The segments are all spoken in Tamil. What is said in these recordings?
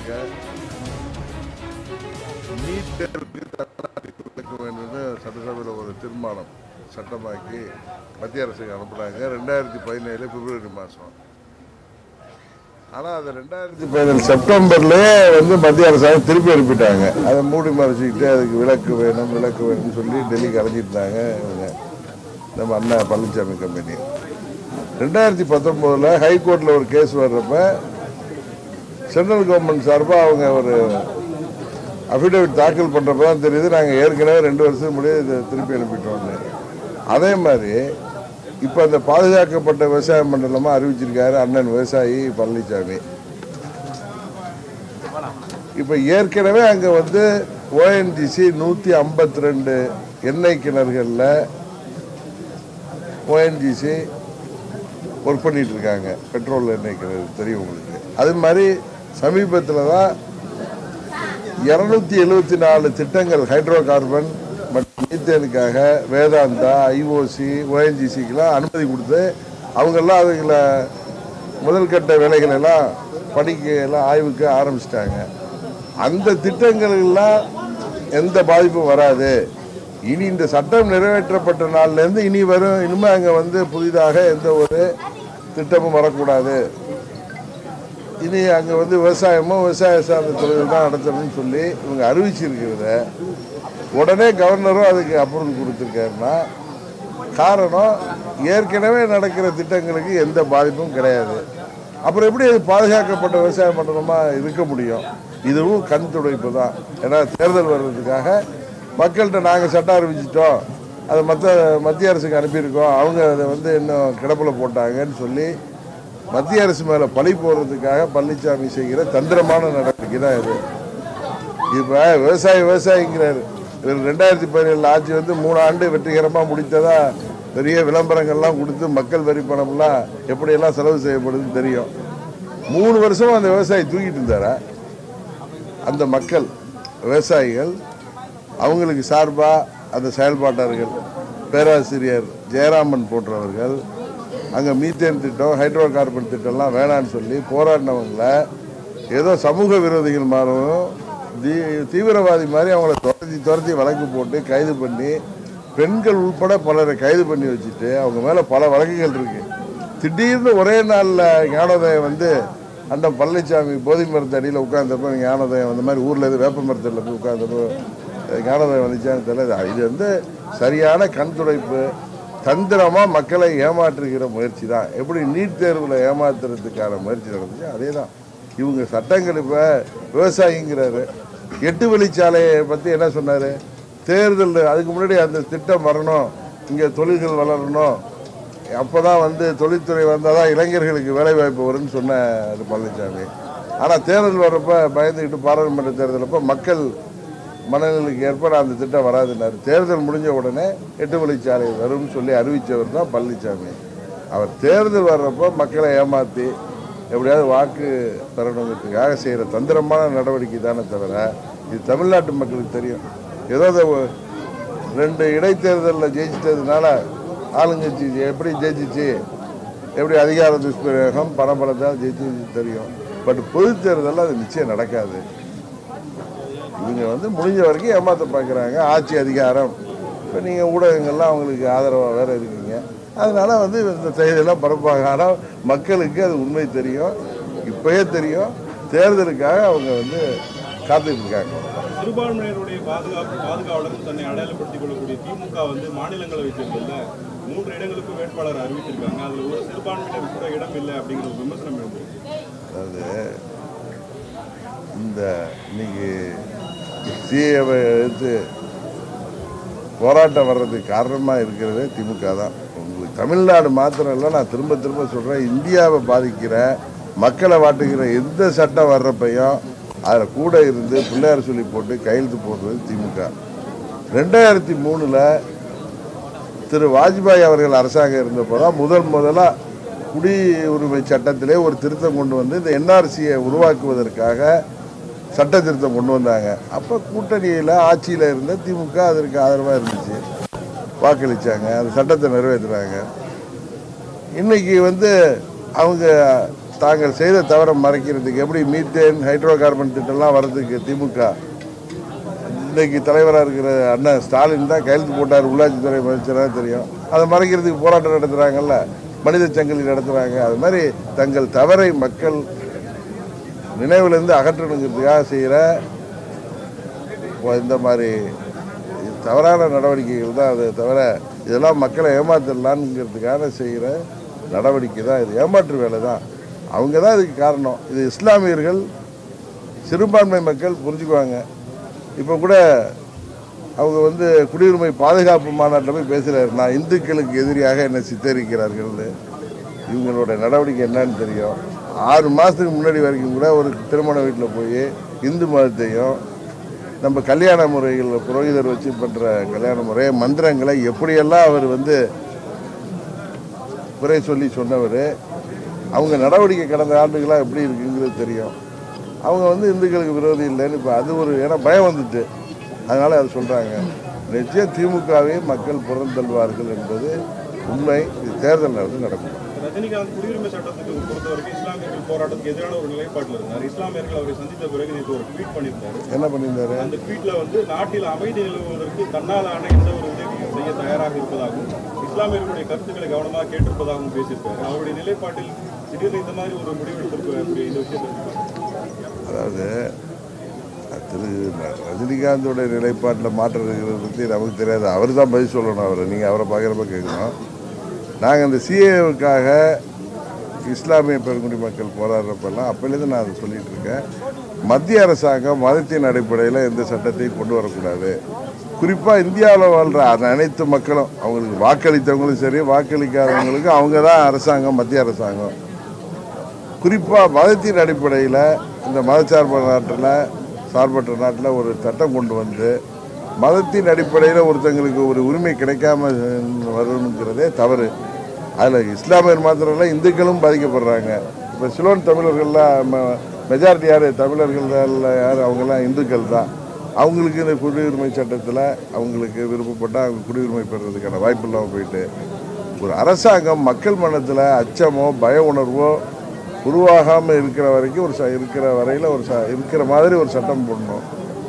இருக்க நீட் தேர்வுக்கு தமிழ்நாட்டை கொடுக்க வேண்டும்னு சட்டசபையில் ஒரு தீர்மானம் சட்டமாக்கி மத்திய அரசுக்கு அனுப்புனாங்க ரெண்டாயிரத்தி பதினேழு பிப்ரவரி மாதம் ஆனால் அது ரெண்டாயிரத்தி பதினேழு செப்டம்பர்லேயே வந்து மத்திய அரசாங்கம் திருப்பி அனுப்பிட்டாங்க அதை மூடி மறைச்சிக்கிட்டு அதுக்கு விலக்கு வேணும் விலக்கு வேணும்னு சொல்லி டெல்லிக்கு அலைஞ்சிருந்தாங்க இவங்க நம்ம அண்ணா பழனிசாமி கம்பெனி ரெண்டாயிரத்தி பத்தொம்போதில் ஹைகோர்ட்டில் ஒரு கேஸ் வர்றப்ப சென்ட்ரல் கவர்மெண்ட் சார்பாக அவங்க ஒரு அஃபிடவிட் தாக்கல் பண்ணுறப்ப தான் தெரியுது நாங்கள் ஏற்கனவே ரெண்டு வருஷத்துக்கு முன்னாடி இதை திருப்பி அனுப்பிட்டோம்னு அதே மாதிரி இப்போ அந்த பாதுகாக்கப்பட்ட விவசாய மண்டலமாக அறிவிச்சிருக்காரு அண்ணன் விவசாயி பழனிசாமி இப்போ ஏற்கனவே அங்கே வந்து ஓஎன்ஜிசி நூற்றி ஐம்பத்தி ரெண்டு எண்ணெய் கிணறுகளில் ஓஎன்ஜிசி ஒர்க் பண்ணிட்டு இருக்காங்க பெட்ரோல் எண்ணெய் கிணறு தெரியும் உங்களுக்கு அது மாதிரி சமீபத்தில் தான் இருநூத்தி எழுபத்தி நாலு திட்டங்கள் ஹைட்ரோ கார்பன் மற்றும் மீத்தேனுக்காக வேதாந்தா ஐஓசி ஓஎன்ஜிசிக்கெல்லாம் அனுமதி கொடுத்து அவங்கெல்லாம் அதுகளை முதல் கட்ட வேலைகள் எல்லாம் படிக்க எல்லாம் ஆய்வுக்கு ஆரம்பிச்சிட்டாங்க அந்த திட்டங்கள் எல்லாம் எந்த பாதிப்பும் வராது இனி இந்த சட்டம் நிறைவேற்றப்பட்ட நாள்லேருந்து இனி வரும் இனிமேல் அங்கே வந்து புதிதாக எந்த ஒரு திட்டமும் வரக்கூடாது இனி அங்கே வந்து விவசாயமும் விவசாய சார்ந்த தொழில் தான் நடத்தணும்னு சொல்லி இவங்க அறிவிச்சிருக்கிறத உடனே கவர்னரும் அதுக்கு அப்ரூவல் கொடுத்துருக்காருன்னா காரணம் ஏற்கனவே நடக்கிற திட்டங்களுக்கு எந்த பாதிப்பும் கிடையாது அப்புறம் எப்படி அது பாதுகாக்கப்பட்ட விவசாய மண்டலமாக இருக்க முடியும் இதுவும் கண் துடைப்பு தான் ஏன்னா தேர்தல் வர்றதுக்காக மக்கள்கிட்ட நாங்கள் சட்டம் அறிவிச்சிட்டோம் அதை மற்ற மத்திய அரசுக்கு அனுப்பியிருக்கோம் அவங்க அதை வந்து இன்னும் கிடப்பில் போட்டாங்கன்னு சொல்லி மத்திய அரசு மேலே பழி போடுறதுக்காக பழனிசாமி செய்கிற தந்திரமான நடவடிக்கை தான் இது இப்போ விவசாயி விவசாயிங்கிறாரு இவர் ரெண்டாயிரத்தி பதினேழு ஆட்சி வந்து மூணு ஆண்டு வெற்றிகரமாக முடித்ததா பெரிய விளம்பரங்கள்லாம் கொடுத்து மக்கள் வரி பணம்லாம் எப்படியெல்லாம் செலவு செய்யப்படுதுன்னு தெரியும் மூணு வருஷமா அந்த விவசாயி தூக்கிட்டு இருந்தாரா அந்த மக்கள் விவசாயிகள் அவங்களுக்கு சார்பாக அந்த செயல்பாட்டாளர்கள் பேராசிரியர் ஜெயராமன் போன்றவர்கள் அங்கே மீத்தேன் திட்டம் ஹைட்ரோ கார்பன் திட்டம்லாம் வேணான்னு சொல்லி போராடினவங்கள ஏதோ சமூக விரோதிகள் மாறவும் தீ தீவிரவாதி மாதிரி அவங்கள துரத்தி துரத்தி வழக்கு போட்டு கைது பண்ணி பெண்கள் உள்பட பலரை கைது பண்ணி வச்சுட்டு அவங்க மேலே பல வழக்குகள் இருக்கு திடீர்னு ஒரே நாளில் ஞானோதயம் வந்து அந்த பழனிசாமி போதி மரத்து அடியில் உட்கார்ந்தப்போ ஞானோதயம் அந்த மாதிரி ஊரில் எது வேப்ப மரத்தில் போய் உட்கார்ந்தப்போ ஞானோதயம் வந்துச்சான்னு தெரியல இது வந்து சரியான கண் துடைப்பு தந்திரமாக மக்களை ஏமாற்றுகிற முயற்சி தான் எப்படி நீட் தேர்வில் ஏமாத்துறதுக்கான முயற்சி நடந்துச்சு அதே தான் இவங்க சட்டங்கள் இப்போ விவசாயிங்கிறாரு எட்டு வழிச்சாலையை பற்றி என்ன சொன்னார் தேர்தல் அதுக்கு முன்னாடி அந்த திட்டம் வரணும் இங்கே தொழில்கள் வளரணும் அப்போ தான் வந்து தொழில்துறை வந்தால் தான் இளைஞர்களுக்கு வேலைவாய்ப்பு வரும்னு சொன்னார் பழனிசாமி ஆனால் தேர்தல் வர்றப்ப பயந்துக்கிட்டு பாராளுமன்ற தேர்தலப்போ மக்கள் மனநிலைக்கு ஏற்ப அந்த திட்டம் வராதுன்னாரு தேர்தல் முடிஞ்ச உடனே எட்டு வழிச்சாலை வரும்னு சொல்லி அறிவித்தவர் தான் பழனிசாமி அவர் தேர்தல் வர்றப்போ மக்களை ஏமாற்றி எப்படியாவது வாக்கு பெறணுங்கிறதுக்காக செய்கிற தந்திரமான நடவடிக்கை தானே தவிர இது தமிழ்நாட்டு மக்களுக்கு தெரியும் ஏதோ இந்த ஒ- ரெண்டு இடைத்தேர்தலில் ஜெயிச்சிட்டதுனால ஆளுங்கட்சி எப்படி ஜெயிச்சிச்சு எப்படி அதிகார துஷ்பிரயோகம் பணபலத்தால் ஜெயிச்சு தெரியும் பட் பொது தேர்தலில் அது நிச்சயம் நடக்காது இவங்க வந்து முடிஞ்ச வரைக்கும் ஏமாத்த பார்க்குறாங்க ஆட்சி அதிகாரம் இப்போ நீங்கள் ஊடகங்கள்லாம் அவங்களுக்கு ஆதரவாக வேற இருக்கீங்க அதனால வந்து இந்த செய்தியெல்லாம் பரப்பாங்க ஆனால் மக்களுக்கு அது உண்மை தெரியும் இப்போயே தெரியும் தேர்தலுக்காக அவங்க வந்து காத்துட்டு இருக்காங்க சிறுபான்மையினருடைய பாதுகாப்பு பாதுகாவலர் தன்னை அடையாளப்படுத்திக் கொள்ளக்கூடிய திமுக வந்து மாநிலங்களவை தேர்தலில் மூன்று இடங்களுக்கு வேட்பாளர் அறிவிச்சிருக்காங்க அதுல ஒரு சிறுபான்மையினர் கூட இடம் இல்லை அப்படிங்கிற ஒரு விமர்சனம் இருக்கு அதாவது இந்த இன்னைக்கு சிஏவை எடுத்து போராட்டம் வர்றதுக்கு காரணமாக இருக்கிறது திமுக தான் உங்களுக்கு தமிழ்நாடு மாத்திரம் இல்லை நான் திரும்ப திரும்ப சொல்கிறேன் இந்தியாவை பாதிக்கிற மக்களை வாட்டுகிற எந்த சட்டம் வர்றப்பையும் அதில் கூட இருந்து பிள்ளையார் சொல்லி போட்டு கையெழுத்து போடுறது திமுக ரெண்டாயிரத்தி மூணில் திரு வாஜ்பாய் அவர்கள் அரசாங்கம் இருந்தப்போ தான் முதல் முதலாக குடியுரிமை சட்டத்திலே ஒரு திருத்தம் கொண்டு வந்து இந்த என்ஆர்சியை உருவாக்குவதற்காக சட்ட திருத்தம் கொண்டு வந்தாங்க அப்போ கூட்டணியில் ஆட்சியில் இருந்த திமுக அதற்கு ஆதரவாக இருந்துச்சு வாக்களிச்சாங்க அந்த சட்டத்தை நிறைவேற்றுறாங்க இன்னைக்கு வந்து அவங்க தாங்கள் செய்த தவறை மறைக்கிறதுக்கு எப்படி மீத்தேன் ஹைட்ரோ கார்பன் திட்டம்லாம் வர்றதுக்கு திமுக இன்னைக்கு தலைவராக இருக்கிற அண்ணன் ஸ்டாலின் தான் கையெழுத்து போட்டார் உள்ளாட்சித்துறை அமைச்சராக தெரியும் அதை மறைக்கிறதுக்கு போராட்டம் நடத்துகிறாங்கல்ல மனித சங்கிலி நடத்துகிறாங்க அது மாதிரி தங்கள் தவறை மக்கள் நினைவிலிருந்து அகற்றணுங்கிறதுக்காக செய்கிற இந்த மாதிரி தவறான நடவடிக்கைகள் தான் அது தவிர இதெல்லாம் மக்களை ஏமாத்திடலான்ங்கிறதுக்காக செய்கிற நடவடிக்கை தான் இது ஏமாற்று வேலை தான் அவங்க தான் இதுக்கு காரணம் இது இஸ்லாமியர்கள் சிறுபான்மை மக்கள் புரிஞ்சுக்குவாங்க இப்போ கூட அவங்க வந்து குடியுரிமை பாதுகாப்பு மாநாட்டில் போய் பேசுகிறாரு நான் இந்துக்களுக்கு எதிரியாக என்னை சித்தரிக்கிறார்கள்னு இவங்களோட நடவடிக்கை என்னன்னு தெரியும் ஆறு மாதத்துக்கு முன்னாடி வரைக்கும் கூட ஒரு திருமண வீட்டில் போய் இந்து மதத்தையும் நம்ம கல்யாண முறைகள் புரோகிதர் வச்சு பண்ணுற கல்யாண முறை மந்திரங்களை எப்படியெல்லாம் அவர் வந்து குறை சொல்லி சொன்னவர் அவங்க நடவடிக்கை கடந்த ஆண்டுகளாக எப்படி இருக்குங்கிறது தெரியும் அவங்க வந்து இந்துக்களுக்கு விரோதி இல்லைன்னு இப்போ அது ஒரு ஏன்னா பயம் வந்துட்டு அதனால் அதை சொல்கிறாங்க நிச்சயம் திமுகவை மக்கள் புறந்தள்ளுவார்கள் என்பது உண்மை இது தேர்தல் நடந்து நடக்கும் ரஜினிகாந்த் குடியுரிமை சட்டத்துக்கு பொறுத்த வரைக்கும் இஸ்லாமியர்கள் போராட்டத்துக்கு எதிரான ஒரு நிலைப்பாட்டில் இருந்தார் இஸ்லாமியர்கள் அவரை சந்தித்த பிறகு நேற்று ஒரு ட்வீட் பண்ணியிருந்தாரு என்ன பண்ணியிருந்தாரு அந்த ட்வீட்ல வந்து நாட்டில் அமைதி நிலவுவதற்கு தன்னாலான எந்த ஒரு உதவியும் செய்ய தயாராக இருப்பதாகவும் இஸ்லாமியர்களுடைய கருத்துக்களை கவனமாக கேட்டிருப்பதாகவும் பேசியிருக்காரு அவருடைய நிலைப்பாட்டில் திடீர்னு இந்த மாதிரி ஒரு முடிவு எடுத்திருக்க இந்த விஷயத்தை அதாவது திரு ரஜினிகாந்தோட நிலைப்பாட்டில் மாற்றம் இருக்கிறத பற்றி நமக்கு தெரியாது அவர் தான் பதில் சொல்லணும் அவரை நீங்கள் அவரை பார்க்குறப்ப கேட்கணும் நாங்கள் இந்த சிஏவுக்காக இஸ்லாமிய பெருங்குடி மக்கள் போராடுறப்பெல்லாம் அப்போலேருந்து நான் அதை சொல்லிட்டு இருக்கேன் மத்திய அரசாங்கம் மதத்தின் அடிப்படையில் எந்த சட்டத்தையும் கொண்டு வரக்கூடாது குறிப்பாக இந்தியாவில் வாழ்கிற அனைத்து மக்களும் அவங்களுக்கு வாக்களித்தவங்களும் சரி வாக்களிக்காதவங்களுக்கும் அவங்க தான் அரசாங்கம் மத்திய அரசாங்கம் குறிப்பாக மதத்தின் அடிப்படையில் இந்த மதச்சார்பு நாட்டில் சார்பற்ற நாட்டில் ஒரு சட்டம் கொண்டு வந்து மதத்தின் அடிப்படையில் ஒருத்தங்களுக்கு ஒரு உரிமை கிடைக்காம வரணுங்கிறதே தவறு அதில் இஸ்லாமியர் மாத்திரம் இல்லை இந்துக்களும் பாதிக்கப்படுறாங்க இப்போ சிலோன் தமிழர்கள்லாம் மெஜாரிட்டி யார் தமிழர்கள் யார் அவங்கெல்லாம் இந்துக்கள் தான் அவங்களுக்கு இந்த குடியுரிமை சட்டத்தில் அவங்களுக்கு விருப்பப்பட்டால் அவங்க குடியுரிமை பெறுறதுக்கான வாய்ப்பு இல்லாமல் போயிட்டு ஒரு அரசாங்கம் மக்கள் மனத்தில் அச்சமோ பய உணர்வோ உருவாகாமல் இருக்கிற வரைக்கும் ஒரு ச இருக்கிற வரையில் ஒரு ச இருக்கிற மாதிரி ஒரு சட்டம் போடணும்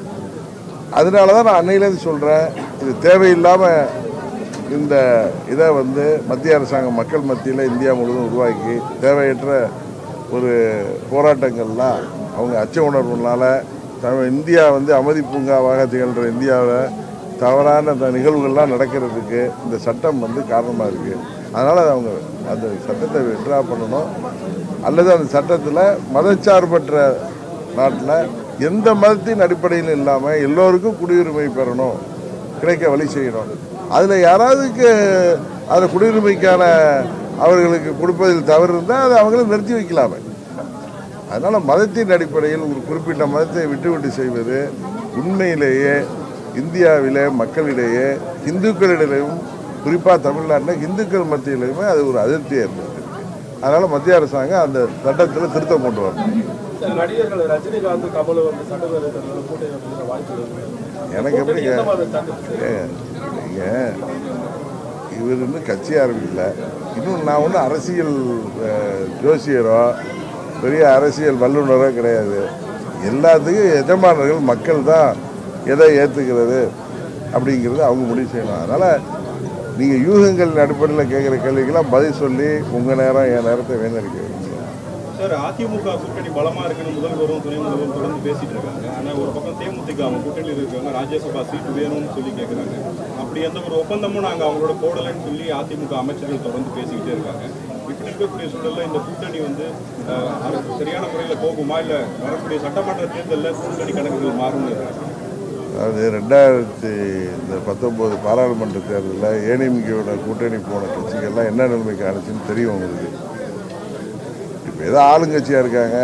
அதனால தான் நான் அன்னையிலேருந்து சொல்கிறேன் இது தேவையில்லாமல் இந்த இதை வந்து மத்திய அரசாங்கம் மக்கள் மத்தியில் இந்தியா முழுவதும் உருவாக்கி தேவையற்ற ஒரு போராட்டங்கள்லாம் அவங்க அச்ச உணர்வுனால தமிழ் இந்தியா வந்து அமைதி பூங்காவாக திகழ்கிற இந்தியாவில் தவறான அந்த நிகழ்வுகள்லாம் நடக்கிறதுக்கு இந்த சட்டம் வந்து காரணமாக இருக்குது அதனால் அவங்க அந்த சட்டத்தை விட்ரா பண்ணணும் அல்லது அந்த சட்டத்தில் மதச்சார்பற்ற நாட்டில் எந்த மதத்தின் அடிப்படையில் இல்லாமல் எல்லோருக்கும் குடியுரிமை பெறணும் கிடைக்க வழி செய்யணும் அதில் யாராவதுக்கு அதில் குடியுரிமைக்கான அவர்களுக்கு கொடுப்பதில் தவறு இருந்தால் அதை அவங்கள நிறுத்தி வைக்கலாமே அதனால் மதத்தின் அடிப்படையில் ஒரு குறிப்பிட்ட மதத்தை விட்டு விட்டு செய்வது உண்மையிலேயே இந்தியாவிலே மக்களிடையே இந்துக்களிடையும் குறிப்பாக தமிழ்நாட்டில் இந்துக்கள் மத்தியிலையுமே அது ஒரு அதிருப்தியை ஏற்படுத்திருக்கு அதனால் மத்திய அரசாங்கம் அந்த சட்டத்தில் திருத்தம் கொண்டு வரணும் நடிகர்கள் ரஜினிகாந்த் கமல் வந்து சட்டப்பேரவை தேர்தலில் கூட்டணி வைக்கிற வாய்ப்பு இருக்கு எனக்கு எப்படி எந்த மாதிரி சான்சஸ் நீங்கள் இவர் இன்னும் கட்சி ஆரம்பிக்கல இன்னும் நான் ஒன்றும் அரசியல் அஹ், ஜோசியரோ பெரிய அரசியல் வல்லுநரோ கிடையாது எல்லாத்துக்கும் எஜமானர்கள் மக்கள் தான் எதை ஏற்றுக்கிறது அப்படிங்கிறது அவங்க முடிவு செய்யணும் அதனால் நீங்கள் யூகங்கள் அடிப்படையில் கேட்குற கேள்விக்கெல்லாம் பதில் சொல்லி உங்கள் நேரம் என் நேரத்தை வீணடிக்க வேண்டியது சார் அதிமுக கூட்டணி பலமா இருக்குன்னு முதல்வரும் துணை முதல்வரும் தொடர்ந்து பேசிட்டு இருக்காங்க ஆனா ஒரு பக்கம் தேமுதிக அவங்க கூட்டணியில் இருக்காங்க ராஜ்யசபா சீட் வேணும்னு சொல்லி கேட்குறாங்க அப்படி எந்த ஒரு ஒப்பந்தமும் நாங்க அவங்களோட போடலைன்னு சொல்லி அதிமுக அமைச்சர்கள் தொடர்ந்து பேசிக்கிட்டே இருக்காங்க இப்படி இருக்கக்கூடிய சூழல்ல இந்த கூட்டணி வந்து அஹ், அது சரியான முறையில போகுமா இல்ல வரக்கூடிய சட்டமன்ற தேர்தலில் கூட்டணி கணக்குகள் மாறும்னு இருக்காங்க அதாவது ரெண்டாயிரத்தி இந்த பத்தொம்போது பாராளுமன்ற தேர்தலில் ஏடிஎம்கேவோட கூட்டணி போன கட்சிகள்லாம் என்ன நிலைமைக்கு ஆணுச்சுன்னு தெரியும் உங்களுக்கு இப்போ ஏதோ ஆளுங்கட்சியாக இருக்காங்க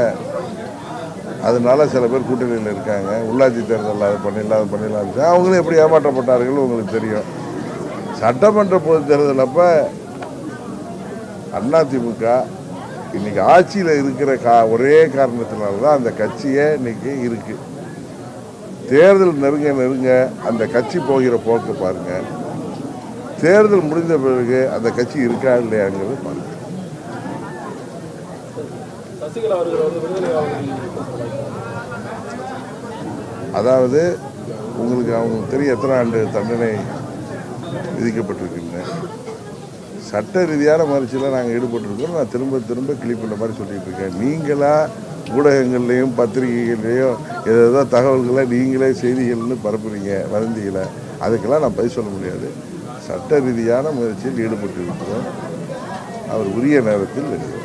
அதனால சில பேர் கூட்டணியில் இருக்காங்க உள்ளாட்சி தேர்தலில் அதை பண்ணிடலாம் அதை பண்ணிடலாம் இருந்துச்சு. அவங்களும் எப்படி ஏமாற்றப்பட்டார்கள் உங்களுக்கு தெரியும் சட்டமன்ற பொது தேர்தல் அப்போ அதிமுக இன்னைக்கு ஆட்சியில் இருக்கிற கா ஒரே காரணத்தினால தான் அந்த கட்சியே இன்னைக்கு இருக்குது தேர்தல் நெருங்க நெருங்க அந்த கட்சி போகிற போக்கு பாருங்க தேர்தல் முடிந்த பிறகு அந்த கட்சி இருக்கா இல்லையாங்கிறது பாருங்க சசிகலா அவர்கள் வந்து விடுதலை ஆவதற்கு அதாவது உங்களுக்கு அவங்களுக்கு தெரியும் எத்தனை ஆண்டு தண்டனை விதிக்கப்பட்டிருக்குன்னு சட்ட ரீதியான முயற்சியில் நாங்கள் ஈடுபட்டிருக்கோம் நான் திரும்ப திரும்ப கிளிப் பண்ண மாதிரி சொல்லிட்டு இருக்கேன் நீங்களா ஊடகங்கள்லேயும் பத்திரிகைகள்லேயும் ஏதோ தகவல்களை நீங்களே செய்திகள்னு பரப்புறீங்க வதந்திகளை அதுக்கெல்லாம் நான் பதில் சொல்ல முடியாது சட்ட ரீதியான முயற்சியில் ஈடுபட்டிருக்கிறோம் அவர் உரிய நேரத்தில் வெளியே